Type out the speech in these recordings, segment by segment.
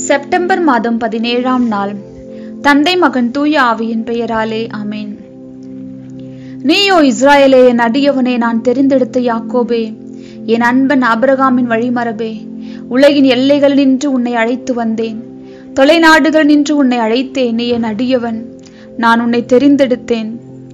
September மாதம் பதினேழாம் நாள் தந்தை மகன் தூய ஆவியின் பெயராலே ஆமென் நீயோ இஸ்ராயேலே என் அடியவனே நான் தெரிந்தெடுத்த யாக்கோபே என் அன்பன் ஆபிரகாமின் வழிமரபே உலகின் எல்லைகள் நின்று உன்னை அழைத்து வந்தேன் தொலைநாடுகள் நின்று உன்னை அழைத்தேன் நீ என் அடியவன் நான் உன்னை தெரிந்தெடுத்தேன்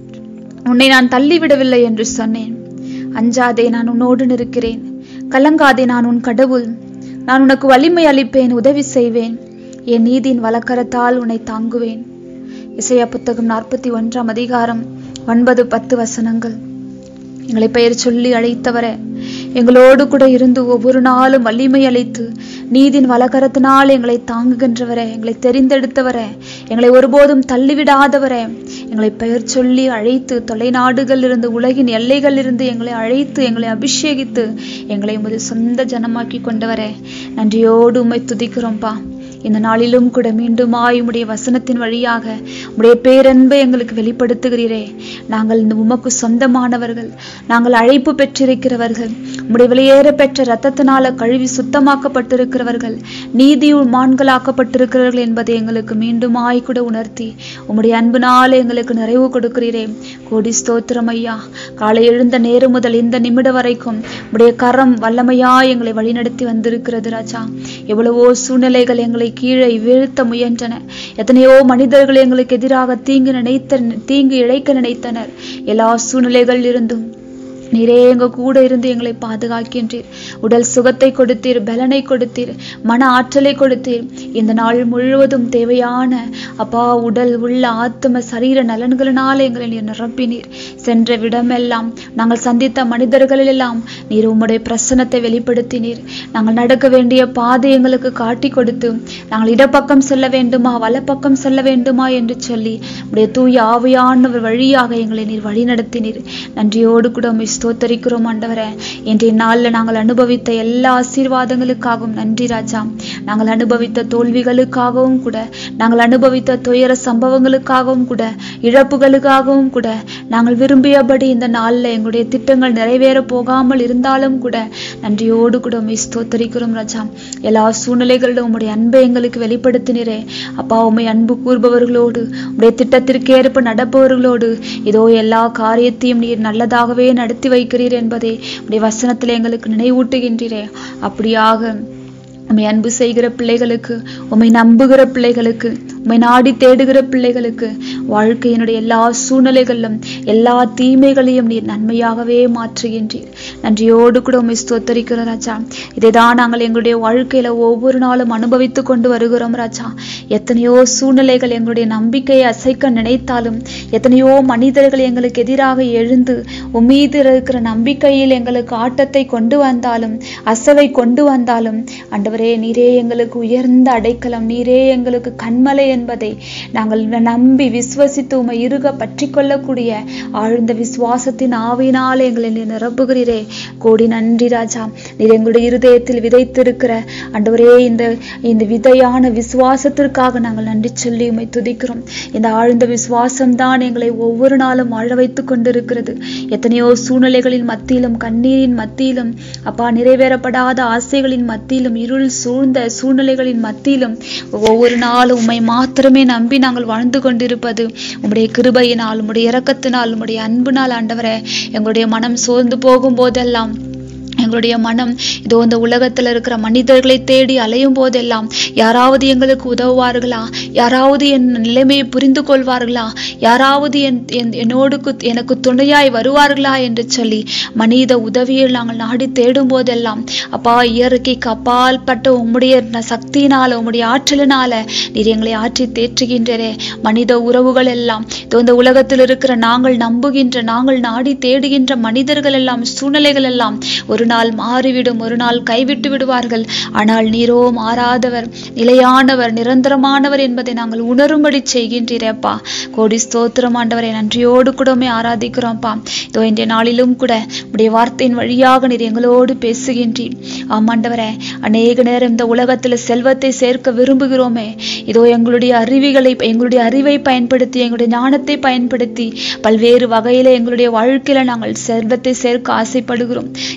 உன்னை நான் தள்ளிவிடவில்லை என்று சொன்னேன் அஞ்சாதே நான் உன்னோடு நிற்கிறேன் கலங்காதே நான் உன் கடவுள் நான் உனக்கு வலிமை அளிப்பேன் உதவி செய்வேன் என் நீதியின் வலக்கரத்தால் உன்னை தாங்குவேன் இசையா புத்தகம் நாற்பத்தி ஒன்றாம் அதிகாரம் ஒன்பது பத்து வசனங்கள் எங்களை பெயர் சொல்லி அழைத்தவரே எங்களோடு கூட இருந்து ஒவ்வொரு நாளும் வலிமை அளித்து நீதின் வலகரத்தினால் எங்களை தாங்குகின்றவரே எங்களை தெரிந்தெடுத்தவரே எங்களை ஒருபோதும் தள்ளிவிடாதவரே எங்களை பெயர் சொல்லி அழைத்து தொலைநாடுகள் இருந்து உலகின் எல்லைகள் இருந்து எங்களை அழைத்து எங்களை அபிஷேகித்து எங்களை உமது சொந்த ஜனமாக்கி கொண்டவரே நன்றியோடு உம்மை துதிக்கிறோம்ப்பா இந்த நாளிலும் கூட மீண்டுமாய் உம்முடைய வசனத்தின் வழியாக உம்முடைய பேரன்பை எங்களுக்கு வெளிப்படுத்துகிறீரே நாங்கள் இந்த உமக்கு சொந்தமானவர்கள் நாங்கள் அழைப்பு பெற்றிருக்கிறவர்கள் உம்முடைய வெளியேற பெற்ற இரத்தத்தினால கழுவி சுத்தமாக்கப்பட்டிருக்கிறவர்கள் நீதியுள் மான்களாக்கப்பட்டிருக்கிறவர்கள் என்பதை எங்களுக்கு மீண்டுமாய் கூட உணர்த்தி உம்முடைய அன்பினால எங்களுக்கு நிறைவு கொடுக்கிறீரே கோடி ஸ்தோத்திரம் ஐயா காலை எழுந்த நேரம் முதல் இந்த நிமிடம் வரைக்கும் உடைய கரம் வல்லமையா எங்களை வழிநடத்தி வந்திருக்கிறது ராஜா எவ்வளவோ சூழ்நிலைகள் எங்களை கீழே வீழ்த்த முயன்றன எத்தனையோ மனிதர்கள் எங்களுக்கு எதிராக தீங்கு நினைத்த தீங்கு இழைக்க நினைத்தனர் எல்லா சூழ்நிலைகள் இருந்தும் நீரே எங்க கூட இருந்து எங்களை பாதுகாக்கின்றீர் உடல் சுகத்தை கொடுத்தீர் பலனை கொடுத்தீர் மன ஆற்றலை கொடுத்தீர் இந்த நாள் முழுவதும் தேவையான அப்பா உடல் உள்ள ஆத்ம சரீர நலன்களினால் எங்களை நீர் நிரப்பினீர் சென்ற விடமெல்லாம் நாங்கள் சந்தித்த மனிதர்களிலெல்லாம் நீர் உம்முடைய பிரசனத்தை வெளிப்படுத்தினீர் நாங்கள் நடக்க வேண்டிய பாதை எங்களுக்கு காட்டி கொடுத்து நாங்கள் இடப்பக்கம் செல்ல வேண்டுமா வலப்பக்கம் செல்ல வேண்டுமா என்று சொல்லி உடைய தூய ஆவியானவர் வழியாக எங்களை நீர் வழி நடத்தினீர் நன்றியோடு கூட உம்மை ஸ்தோத்தரிக்கிறோம் ஆண்டவரே இன்றைய நாளில் நாங்கள் அனுபவித்த எல்லா ஆசீர்வாதங்களுக்காகவும் நன்றி ராஜா நாங்கள் அனுபவித்த தோல்விகளுக்காகவும் கூட நாங்கள் அனுபவித்த துயர சம்பவங்களுக்காகவும் கூட இழப்புகளுக்காகவும் கூட நாங்கள் விரும்பியபடி இந்த நாளில் எங்களுடைய திட்டங்கள் நிறைவேற போகாமல் இருந்தாலும் கூட நன்றியோடு கூட உண்மை ஸ்தோத்தரிக்கிறோம் ராஜா எல்லா சூழ்நிலைகளிலும் உம்முடைய அன்பை எங்களுக்கு வெளிப்படுத்தினரே அப்பா உண்மை அன்பு கூறுபவர்களோடு உடைய திட்டத்திற்கு ஏற்ப நடப்பவர்களோடு இதோ எல்லா காரியத்தையும் நீர் நல்லதாகவே நடத்தி வைக்கிறீர் என்பதை உடைய வசனத்தில் எங்களுக்கு நினைவூட்டுகின்றீரே அப்படியாக உம்மை அன்பு செய்கிற பிள்ளைகளுக்கு உம்மை நம்புகிற பிள்ளைகளுக்கு உம்மை நாடி தேடுகிற பிள்ளைகளுக்கு வாழ்க்கையினுடைய எல்லா சூழ்நிலைகளிலும் எல்லா தீமைகளையும் நீர் நன்மையாகவே மாற்றுகின்றீர் நன்றியோடு கூட உம்மை ஸ்தோத்தரிக்கிறோம் ராஜா இதைதான் நாங்கள் எங்களுடைய வாழ்க்கையில ஒவ்வொரு நாளும் அனுபவித்து கொண்டு வருகிறோம் ராஜா எத்தனையோ சூழ்நிலைகள் எங்களுடைய நம்பிக்கையை அசைக்க நினைத்தாலும் எத்தனையோ மனிதர்கள் எங்களுக்கு எதிராக எழுந்து உம்மீது இருக்கிற நம்பிக்கையில் எங்களுக்கு ஆட்டத்தை கொண்டு வந்தாலும் அசவை கொண்டு வந்தாலும் ஆண்டவரே நீரே எங்களுக்கு உயர்ந்த அடைக்கலம் நீரே எங்களுக்கு கண்மலை என்பதை நாங்கள் நம்பி விசுவசித்து உமை இருக பற்றி கொள்ளக்கூடிய ஆழ்ந்த விசுவாசத்தின் ஆவியினால் எங்களை நீர் நிரப்புகிறீரே கோடி நன்றி ராஜா நீர் எங்களுடைய இருதயத்தில் விதைத்திருக்கிற ஆண்டவரே இந்த இந்த விதையான விசுவாசத்திற்காக நாங்கள் நன்றி சொல்லி உமை துதிக்கிறோம் இந்த ஆழ்ந்த விசுவாசம் தான் எங்களை ஒவ்வொரு நாளும் வாழ வைத்து கொண்டிருக்கிறது எத்தனையோ சூழ்நிலைகளின் மத்தியிலும் கண்ணீரின் மத்தியிலும் அப்பா நிறைவேறப்படாத ஆசைகளின் மத்தியிலும் இருள் சூழ்ந்த சூழ்நிலைகளின் மத்தியிலும் ஒவ்வொரு நாளும் உம்மை மாத்திரமே நம்பி நாங்கள் வாழ்ந்து கொண்டிருப்பது உம்முடைய கிருபையினால் உம்முடைய இரக்கத்தினால் உம்முடைய அன்பினால் ஆண்டவரே எங்களுடைய மனம் சோர்ந்து போகும் போதெல்லாம் எங்களுடைய மனம் இதோ இந்த உலகத்துல இருக்கிற மனிதர்களை தேடி அலையும் போதெல்லாம் யாராவது எங்களுக்கு உதவுவார்களா யாராவது என் நிலைமையை புரிந்து கொள்வார்களா யாராவது என் என்- என்னோடு கு- எனக்கு துணையாய் வருவார்களா என்று சொல்லி மனித உதவியை நாங்கள் நாடி தேடும் போதெல்லாம் அப்பா இயற்கைக்கு அப்பால் பட்ட உம்முடைய ந- சக்தியினால உம்முடைய ஆற்றலினால நீர் எங்களை ஆற்றி தேற்றுகின்றரே மனித உறவுகள் எல்லாம் இதோ இந்த உலகத்தில் இருக்கிற நாங்கள் நம்புகின்ற நாங்கள் நாடி தேடுகின்ற மனிதர்கள் எல்லாம் சூழ்நிலைகள் எல்லாம் ஒரு நாள் மாறிவிடும் ஒரு நாள் கைவிட்டு விடுவார்கள் ஆனால் நீரோ மாறாதவர் நிலையானவர் நிரந்தரமானவர் என்பதை நாங்கள் உணரும்படி செய்கின்றீரப்பா கோடி ஸ்தோத்திரம் ஆண்டவரை நன்றியோடு கூடமே ஆராதிக்கிறோம்ப்பா இதோ இன்றைய நாளிலும் கூட உடைய வார்த்தையின் வழியாக நீர் எங்களோடு பேசுகின்றீர் ஆமாண்டவரே அநேக நேரம் இந்த உலகத்துல செல்வத்தை சேர்க்க விரும்புகிறோமே இதோ எங்களுடைய அறிவிகளை எங்களுடைய அறிவை பயன்படுத்தி எங்களுடைய ஞானத்தை பயன்படுத்தி பல்வேறு வகையில எங்களுடைய வாழ்க்கையில நாங்கள் செல்வத்தை சேர்க்க ஆசைப்படுகிறோம் இந்த பொருள்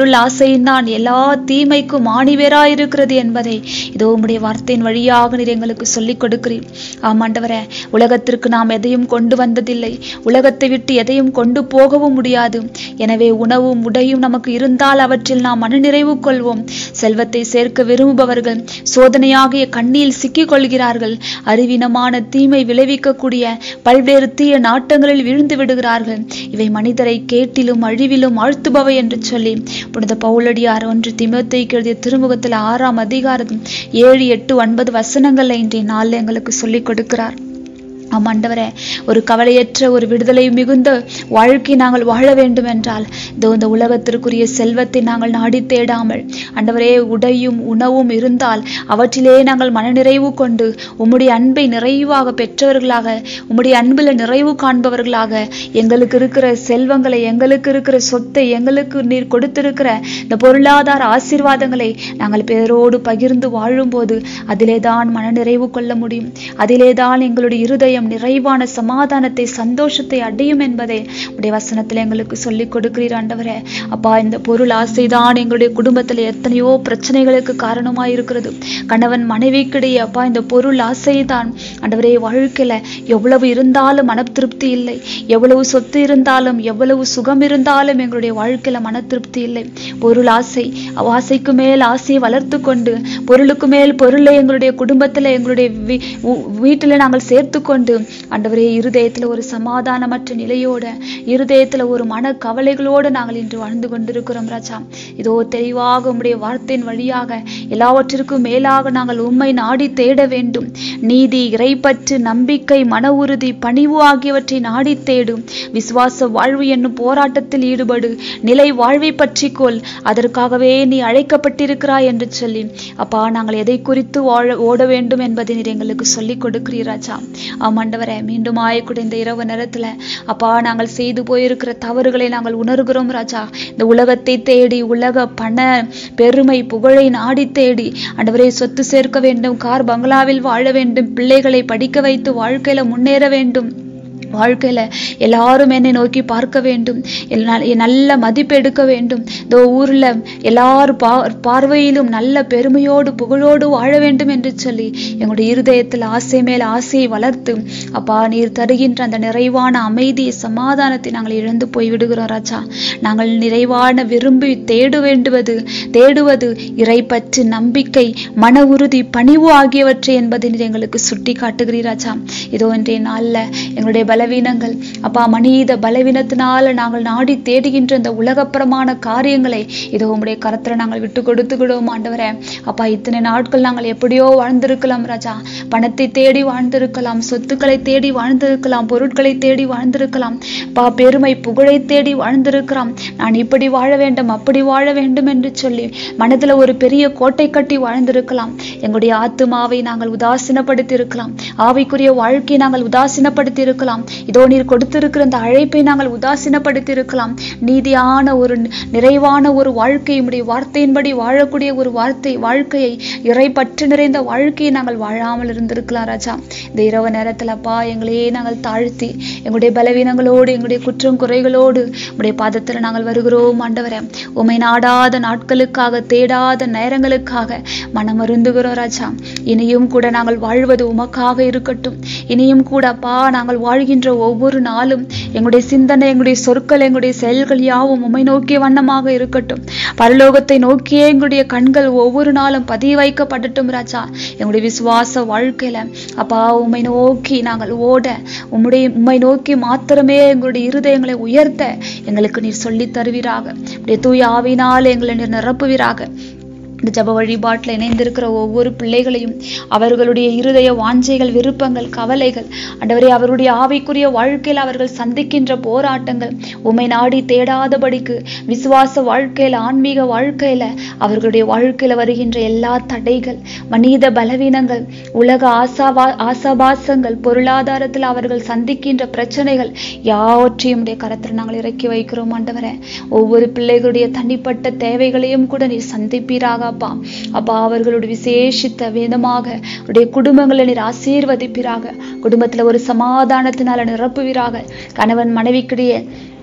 பொருள் ஆசையின்தான் எல்லா தீமைக்கும் ஆணிவேராயிருக்கிறது என்பதை இதோ உம்முடைய வார்த்தையின் வழியாக நீர் எங்களுக்கு சொல்லிக் கொடுக்கிறீர் ஆமாண்டவரே உலகத்திற்கு நாம் எதையும் கொண்டு வந்ததில்லை உலகத்தை விட்டு எதையும் கொண்டு போகவும் முடியாது எனவே உணவும் உடையும் நமக்கு இருந்தால் அவற்றில் நாம் மனநிறைவு கொள்வோம் செல்வத்தை சேர்க்க விரும்புபவர்கள் சோதனையாகிய கண்ணியில் சிக்கிக் கொள்கிறார்கள் அறிவீனமான தீமை விளைவிக்கக்கூடிய பல்வேறு தீய நாட்டங்களில் விழுந்து விடுகிறார்கள் இவை மனிதரை கேட்டிலும் அழிவிலும் ஆழ்த்துபவை என்று சொல்லி புனித பவுலடியார் ஒன்று திமுத்தைக்கு எழுதிய திருமுகத்தில் ஆறாம் அதிகாரம் ஏழு எட்டு ஒன்பது வசனங்கள்ல இன்றைய நாளில் எங்களுக்கு சொல்லிக் கொடுக்கிறார் ஆம் ஆண்டவரே ஒரு கவலையற்ற ஒரு விடுதலை மிகுந்த வாழ்க்கை நாங்கள் வாழ வேண்டும் என்றால் இதோ இந்த உலகத்திற்குரிய செல்வத்தை நாங்கள் நாடி தேடாமல் ஆண்டவரே உடையும் உணவும் இருந்தால் அவற்றிலே நாங்கள் மனநிறைவு கொண்டு உம்முடைய அன்பை நிறைவாக பெற்றவர்களாக உம்முடைய அன்பில் நிறைவு காண்பவர்களாக எங்களுக்கு இருக்கிற செல்வங்களை எங்களுக்கு இருக்கிற சொத்தை எங்களுக்கு நீர் கொடுத்திருக்கிற இந்த பொருளாதார ஆசீர்வாதங்களை நாங்கள் பேரோடு பகிர்ந்து வாழும்போது அதிலே தான் மனநிறைவு கொள்ள முடியும் அதிலே தான் எங்களுடைய இருதயம் நிறைவான சமாதானத்தை சந்தோஷத்தை அடையும் என்பதை உடைய வசனத்தில் எங்களுக்கு சொல்லிக் கொடுக்கிறீர் ஆண்டவரே அப்பா இந்த பொருள் ஆசைதான் எங்களுடைய குடும்பத்தில் எத்தனையோ பிரச்சனைகளுக்கு காரணமாய் இருக்கிறது கணவன் மனைவிக்கிடையே அப்பா இந்த பொருள் ஆசைதான் ஆண்டவரே வாழ்க்கையில எவ்வளவு இருந்தாலும் மன திருப்தி இல்லை எவ்வளவு சொத்து இருந்தாலும் எவ்வளவு சுகம் இருந்தாலும் எங்களுடைய வாழ்க்கையில மன திருப்தி இல்லை பொருள் ஆசை ஆசைக்கு மேல் ஆசையை வளர்த்து கொண்டு பொருளுக்கு மேல் பொருளை எங்களுடைய குடும்பத்துல எங்களுடைய வீ- உ- வீட்டுல நாங்கள் சேர்த்து கொண்டு ஆண்டவரே இருதயத்துல ஒரு சமாதானமற்ற நிலையோட இருதயத்துல ஒரு மன கவலைகளோடு நாங்கள் இன்று வாழ்ந்து கொண்டிருக்கிறோம் ராஜா இதோ தெளிவாக உம்முடைய வார்த்தையின் வழியாக எல்லாவற்றிற்கும் மேலாக நாங்கள் உம்மை நாடி தேட வேண்டும் நீதி இறைப்பற்று நம்பிக்கை மன உறுதி பணிவு ஆகியவற்றை நாடி தேடும் விசுவாச வாழ்வு என்னும் போராட்டத்தில் ஈடுபடு நிலை வாழ்வை பற்றிக்கொள் அதற்காகவே நீ அழைக்கப்பட்டிருக்கிறாய் என்று சொல்லி அப்பா நாங்கள் எதை குறித்து வாழ ஓட வேண்டும் என்பதை நீர் எங்களுக்கு சொல்லிக் கொடுக்கிறீர் ராஜா ஆமாண்டவரே மீண்டும் ஆயக்கூட இந்த இரவு நேரத்துல அப்பா நாங்கள் செய்து போயிருக்கிற தவறுகளை நாங்கள் உணர்கிறோம் ராஜா இந்த உலகத்தை தேடி உலக பண பெருமை புகழை நாடி தேடி ஆண்டவரே சொத்து சேர்க்க வேண்டும் கார் பங்களாவில் வாழ வேண்டும் பிள்ளைகளை படிக்க வைத்து வாழ்க்கையில முன்னேற வேண்டும் வாழ்க்கையில எல்லாரும் என்னை நோக்கி பார்க்க வேண்டும் எல்லா- நல்ல மதிப்பு எடுக்க வேண்டும் இதோ ஊர்ல எல்லாரும் பா பார்வையிலும் நல்ல பெருமையோடு புகழோடு வாழ வேண்டும் என்று சொல்லி எங்களுடைய இருதயத்தில் ஆசை மேல் ஆசையை வளர்த்து அப்பா நீர் தருகின்ற அந்த நிறைவான அமைதி சமாதானத்தை நாங்கள் இழந்து போய் விடுகிறோம் ராஜா நாங்கள் நிறைவான விரும்பி தேடு வேண்டுவது தேடுவது இறைப்பற்று நம்பிக்கை மன உறுதி பணிவு ஆகியவற்றை என்பதை நீர் எங்களுக்கு சுட்டி காட்டுகிறீர் ராஜா இதோ இன்றைய நாள்ல எங்களுடைய பலவீனங்கள் அப்பா மனித பலவீனத்தினால நாங்கள் நாடி தேடுகின்ற இந்த உலகப்புறமான காரியங்களை இதோ உம்முடைய கரத்துல நாங்கள் விட்டு கொடுத்துக்கிடுவோம் ஆண்டவரே அப்பா இத்தனை நாட்கள் நாங்கள் எப்படியோ வாழ்ந்திருக்கலாம் ராஜா பணத்தை தேடி வாழ்ந்திருக்கலாம் சொத்துக்களை தேடி வாழ்ந்திருக்கலாம் பொருட்களை தேடி வாழ்ந்திருக்கலாம் பா பெருமை புகழை தேடி வாழ்ந்திருக்கலாம் நான் இப்படி வாழ வேண்டும் அப்படி வாழ வேண்டும் என்று சொல்லி மனதுல ஒரு பெரிய கோட்டை கட்டி வாழ்ந்திருக்கலாம் எங்களுடைய ஆத்துமாவை நாங்கள் உதாசீனப்படுத்தி இருக்கலாம் ஆவிக்குரிய வாழ்க்கையை நாங்கள் உதாசீனப்படுத்தி இருக்கலாம் இதோ நீர் கொடுத்திருக்கிற இந்த அழைப்பை நாங்கள் உதாசீனப்படுத்தி இருக்கலாம் நீதியான ஒரு நிறைவான ஒரு வாழ்க்கை உடைய வார்த்தையின்படி வாழக்கூடிய ஒரு வார்த்தை வாழ்க்கையை இறை பற்று நிறைந்த வாழ்க்கையை நாங்கள் வாழாமல் இருந்திருக்கலாம் ராஜா இந்த இரவு நேரத்துல அப்பா எங்களையே நாங்கள் தாழ்த்தி எங்களுடைய பலவீனங்களோடு எங்களுடைய குற்றம் குறைகளோடு உடைய பாதத்துல நாங்கள் வருகிறோம் ஆண்டவரே உமை நாடாத நாட்களுக்காக தேடாத நேரங்களுக்காக மனம் அருந்துகிறோம் ராஜா இனியும் கூட நாங்கள் வாழ்வது உமக்காக இருக்கட்டும் இனியும் கூட அப்பா நாங்கள் வாழ்கின்ற ஒவ்வொரு நாளும் எங்களுடைய சிந்தனை எங்களுடைய சொற்கள் எங்களுடைய செயல்கள் யாவும் உம்மை நோக்கிய வண்ணமாக இருக்கட்டும் பரலோகத்தை நோக்கியே எங்களுடைய கண்கள் ஒவ்வொரு நாளும் பதிய வைக்கப்படட்டும் ராஜா எங்களுடைய விசுவாச வாழ்க்கையில அப்பா உம்மை நோக்கி நாங்கள் ஓட உம்முடைய உம்மை நோக்கி மாத்திரமே எங்களுடைய இருதயங்களை உயர்த்த எங்களுக்கு நீர் சொல்லித் தருவீராக உடைய தூய ஆவினால் எங்களை நீர் நிரப்புவீராக இந்த ஜப வழிபாட்டில் இணைந்திருக்கிற ஒவ்வொரு பிள்ளைகளையும் அவர்களுடைய இருதய வாஞ்சைகள் விருப்பங்கள் கவலைகள் ஆண்டவரே அவருடைய ஆவிக்குரிய வாழ்க்கையில் அவர்கள் சந்திக்கின்ற போராட்டங்கள் உம்மை நாடி தேடாதபடிக்கு விசுவாச வாழ்க்கையில ஆன்மீக வாழ்க்கையில அவர்களுடைய வாழ்க்கையில வருகின்ற எல்லா தடைகள் மனித பலவீனங்கள் உலக ஆசாவா ஆசாபாசங்கள் பொருளாதாரத்தில் அவர்கள் சந்திக்கின்ற பிரச்சனைகள் யாவற்றையும் உடைய கரத்தில் நாங்கள் இறக்கி வைக்கிறோம் ஆண்டவரே ஒவ்வொரு பிள்ளைகளுடைய தனிப்பட்ட தேவைகளையும் கூட நீர் சந்திப்பீராக அப்பா அப்பா அவர்களுடைய விசேஷித்த வேதமாக உடைய குடும்பங்களை நீர் ஆசீர்வதிப்பீராக குடும்பத்துல ஒரு சமாதானத்தினால நிரப்புவீராக கணவன் மனைவிக்கிடையே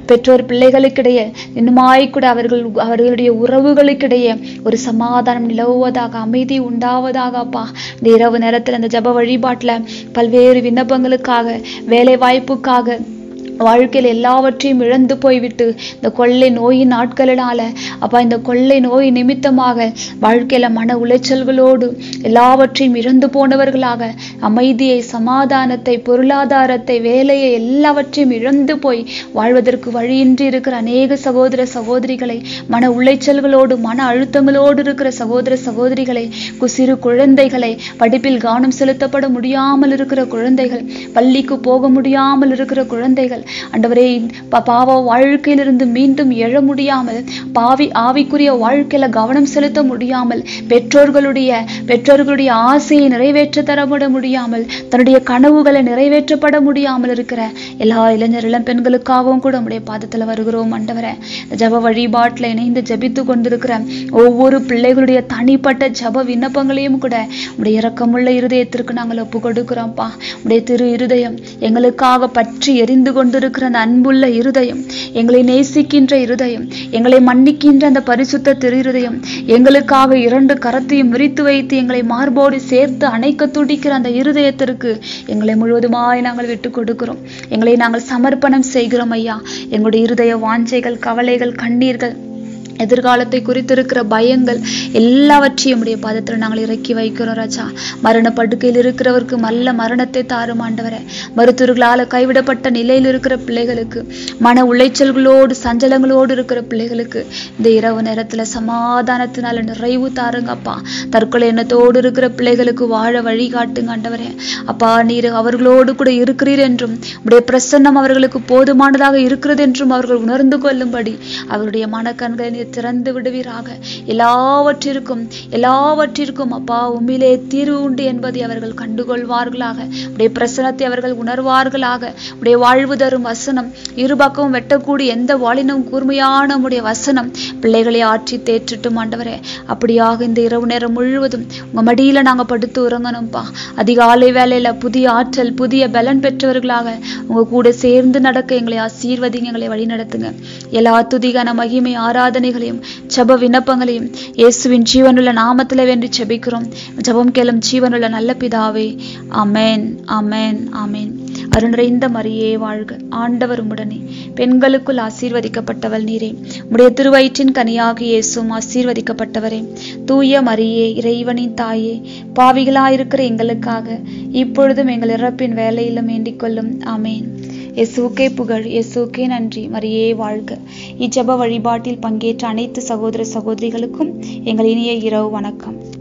பெற்றோர் பிள்ளைகளுக்கிடையே இன்னுமாய் கூட அவர்கள் அவர்களுடைய உறவுகளுக்கிடையே ஒரு சமாதானம் நிலவுவதாக அமைதி உண்டாவதாக அப்பா இந்த இரவு நேரத்தில் இந்த ஜப வழிபாட்டுல பல்வேறு விண்ணப்பங்களுக்காக வேலை வாய்ப்புக்காக வாழ்க்கையில் எல்லாவற்றையும் இழந்து போய்விட்டு இந்த கொள்ளை நோயின் நாட்களினால அப்பா இந்த கொள்ளை நோய் நிமித்தமாக வாழ்க்கையில மன உளைச்சல்களோடு எல்லாவற்றையும் இழந்து போனவர்களாக அமைதியை சமாதானத்தை பொருளாதாரத்தை வேலையை எல்லாவற்றையும் இழந்து போய் வாழ்வதற்கு வழியின்றி இருக்கிற அநேக சகோதர சகோதரிகளை மன உளைச்சல்களோடு மன அழுத்தங்களோடு இருக்கிற சகோதர சகோதரிகளை கு- சிறு குழந்தைகளை படிப்பில் கவனம் செலுத்தப்பட முடியாமல் இருக்கிற குழந்தைகள் பள்ளிக்கு போக முடியாமல் இருக்கிற குழந்தைகள் ஆண்டவரே பா- பாவ வாழ்க்கையிலிருந்து மீண்டும் எழ முடியாமல் பாவி ஆவிக்குரிய வாழ்க்கையில கவனம் செலுத்த முடியாமல் பெற்றோர்களுடைய பெற்றோர்களுடைய ஆசையை நிறைவேற்ற தரப்பட முடியாமல் தன்னுடைய கனவுகளை நிறைவேற்றப்பட முடியாமல் இருக்கிற எல்லா இளைஞர் இளம் பெண்களுக்காகவும் கூட உடைய பாதத்துல வருகிறோம் ஆண்டவரே இந்த ஜப வழிபாட்டுல இணைந்து ஜபித்து கொண்டிருக்கிற ஒவ்வொரு பிள்ளைகளுடைய தனிப்பட்ட ஜப விண்ணப்பங்களையும் கூட உடைய இரக்கமுள்ள இருதயத்திற்கு நாங்கள் ஒப்பு கொடுக்கிறோம்ப்பா உடைய திரு இருதயம் எங்களுக்காக பற்றி எரிந்து கொண்டிருக்கிற அந்த அன்புள்ள இருதயம் எங்களை நேசிக்கின்ற இருதயம் எங்களை மன்னிக்கின்ற அந்த பரிசுத்த திரு இருதயம் எங்களுக்காக இரண்டு கரத்தையும் விரித்து வைத்து எங்களை மார்போடு சேர்த்து அணைக்க துடிக்கிற அந்த இருதயத்திற்கு எங்களை முழுவதுமாய் நாங்கள் விட்டு கொடுக்கிறோம் எங்களை நாங்கள் சமர்ப்பணம் செய்கிறோம் ஐயா எங்களுடைய இருதய வாஞ்சைகள் கவலைகள் கண்ணீர்கள் எதிர்காலத்தை குறித்திருக்கிற பயங்கள் எல்லாவற்றையும் உடைய பாதத்தில் நாங்கள் இறக்கி வைக்கிறோம் ராஜா மரண படுக்கையில் இருக்கிறவருக்கு நல்ல மரணத்தை தாரும் ஆண்டவரே மருத்துவர்களால் கைவிடப்பட்ட நிலையில் இருக்கிற பிள்ளைகளுக்கு மன உளைச்சல்களோடு சஞ்சலங்களோடு இருக்கிற பிள்ளைகளுக்கு இந்த இரவு நேரத்துல சமாதானத்தினால நிறைவு தாருங்கப்பா தற்கொலை எண்ணத்தோடு இருக்கிற பிள்ளைகளுக்கு வாழ வழி காட்டுங்க ஆண்டவரே அப்பா நீர் அவர்களோடு கூட இருக்கிறீர் என்றும் உடைய பிரசன்னம் அவர்களுக்கு போதுமானதாக இருக்கிறது என்றும் அவர்கள் உணர்ந்து கொள்ளும்படி அவருடைய மனக்கண்களை நீர் திறந்து விடுவீராக எல்லாவற்றிற்கும் எல்லாவற்றிற்கும் அப்பா உம்மிலே தீர்வு உண்டு என்பதை அவர்கள் கண்டுகொள்வார்களாக உடைய பிரசனத்தை அவர்கள் உணர்வார்களாக உடைய வாழ்வு தரும் வசனம் இருபக்கமும் வெட்டக்கூடிய எந்த வாளினும் கூர்மையான உடைய வசனம் பிள்ளைகளை ஆற்றி தேற்றட்டும் ஆண்டவரே அப்படியாக இந்த இரவு நேரம் முழுவதும் உங்க மடியில நாங்க படுத்து உறங்கணும்ப்பா அதிகாலை வேலையில புதிய ஆற்றல் புதிய பலன் பெற்றவர்களாக உங்க கூட சேர்ந்து நடக்க எங்களை ஆசீர்வதிங்க எங்களை வழி நடத்துங்க எல்லா துதிகான மகிமை ஆராதனைகளையும் ஜப விண்ணப்பங்களையும் இயேசுவின் ஜீவனுள்ள நாமத்துல வேண்டி ஜெபிக்கிறோம் ஜெபம் கேளும் ஜீவனுள்ள நல்ல பிதாவே ஆமென் ஆமென் ஆமென் அருணிறைந்த மரியே வாழ்க ஆண்டவர் உம்முடனே பெண்களுக்குள் ஆசீர்வதிக்கப்பட்டவள் நீரே உடைய திருவயிற்றின் கனியாக இயேசும் ஆசீர்வதிக்கப்பட்டவரே தூய மரியே இறைவனின் தாயே பாவிகளாயிருக்கிற எங்களுக்காக இப்பொழுதும் எங்கள் இறப்பின் வேலையிலும் வேண்டிக் கொள்ளும் ஆமேன் இயேசுக்கே புகழ் இயேசுக்கே நன்றி மரியே வாழ்க இச்செப வழிபாட்டில் பங்கேற்ற அனைத்து சகோதர சகோதரிகளுக்கும் எங்கள் இனிய இரவு வணக்கம்